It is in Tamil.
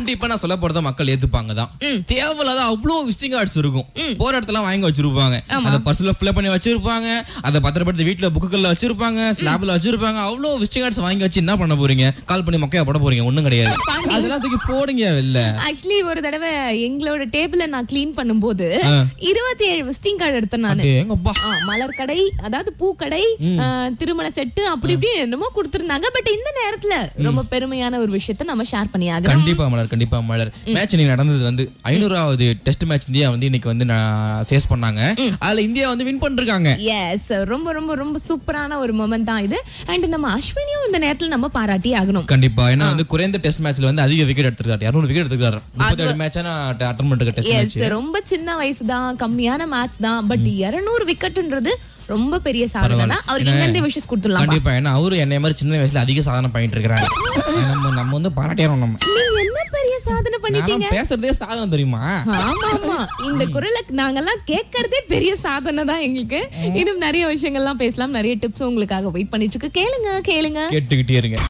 கண்டிப்பா நான் சொல்ல போறத மக்கள் ஏத்துப்பாங்க தான் தேவையில்லாத அவ்வளவு விசிட்டிங் கார்ட்ஸ் இருக்கும் போற இடத்துல வாங்கி வச்சிருப்பாங்க அந்த பர்ஸ்ல ஃபில் பண்ணி வச்சிருப்பாங்க அதை பத்திரப்படுத்தி வீட்டுல புக்குகள்ல வச்சிருப்பாங்க ஸ்லாப்ல வச்சிருப்பாங்க அவ்வளவு விசிட்டிங் கார்ட்ஸ் வாங்கி வச்சு என்ன பண்ண போறீங்க கால் பண்ணி மொக்கையா போட போறீங்க ஒண்ணும் கிடையாது அதெல்லாம் தூக்கி போடுங்க வெளில ஆக்சுவலி ஒரு தடவை எங்களோட டேபிள நான் க்ளீன் பண்ணும்போது ஆ. இருபத்தி ஏழு விசிட்டிங் கார்டு எடுத்தேன் நானு எங்கப்பா ஆ, மலர் கடை அதாவது பூக்கடை ஆ, திருமண செட்டு அப்படி இப்படி என்னமோ கொடுத்திருந்தாங்க பட் இந்த நேரத்துல ரொம்ப பெருமையான ஒரு விஷயத்த நம்ம ஷேர் பண்ணி ஆகணும் கண்டிப்பா மலர் கண்டிப்பா மலர் மேட்ச் இன்னைக்கு நடந்தது வந்து ஐநூறாவது டெஸ்ட் மேட்ச் இந்தியா வந்து இன்னைக்கு வந்து ஃபேஸ் பண்ணாங்க அதுல இந்தியா வந்து வின் பண்ணிருக்காங்க எஸ் ரொம்ப ரொம்ப ரொம்ப சூப்பரான ஒரு மொமெண்ட் தான் இது அண்ட் நம்ம அஸ்வினியும் இந்த நேரத்துல நம்ம பாராட்டி ஆகணும் கண்டிப்பா ஏன்னா வந்து குறைந்த டெஸ்ட் மேட்ச்ல வந்து அதிக விக்கெட் எடுத்திருக்காரு இருநூறு விக்கெட் எடுத்திருக்காரு முப்பத்தி ஏழு மேட்ச் அட்டன் பண்ணிருக்க டெஸ்ட் எஸ் ரொம்ப சின்ன வயசு தான் கம்மியான மேட்ச் தான் பட் இருநூறு விக்கெட்ன்றது ரொம்ப பெரிய சாதனை தான் அவருக்கு இங்க இருந்தே விஷஸ் கொடுத்துடலாம் கண்டிப்பா ஏன்னா அவரு என்னை மாதிரி சின்ன வயசுல அதிக சாதனை பண்ணிட்டு இருக்காரு நம்ம நம்ம வந்து பாராட்டியாரோம் நம்ம நீங்க என்ன பெரிய சாதனை பண்ணிட்டீங்க நானும் பேசுறதே சாதனை தெரியுமா ஆமா ஆமா இந்த குரலை நாங்கெல்லாம் கேட்கறதே பெரிய சாதனை தான் எங்களுக்கு இன்னும் நிறைய விஷயங்கள்லாம் பேசலாம் நிறைய டிப்ஸ் உங்களுக்காக வெயிட் பண்ணிட்டு இருக்கு கேளுங்க கேளுங்க கேட்டுக்கிட்டே இருங்க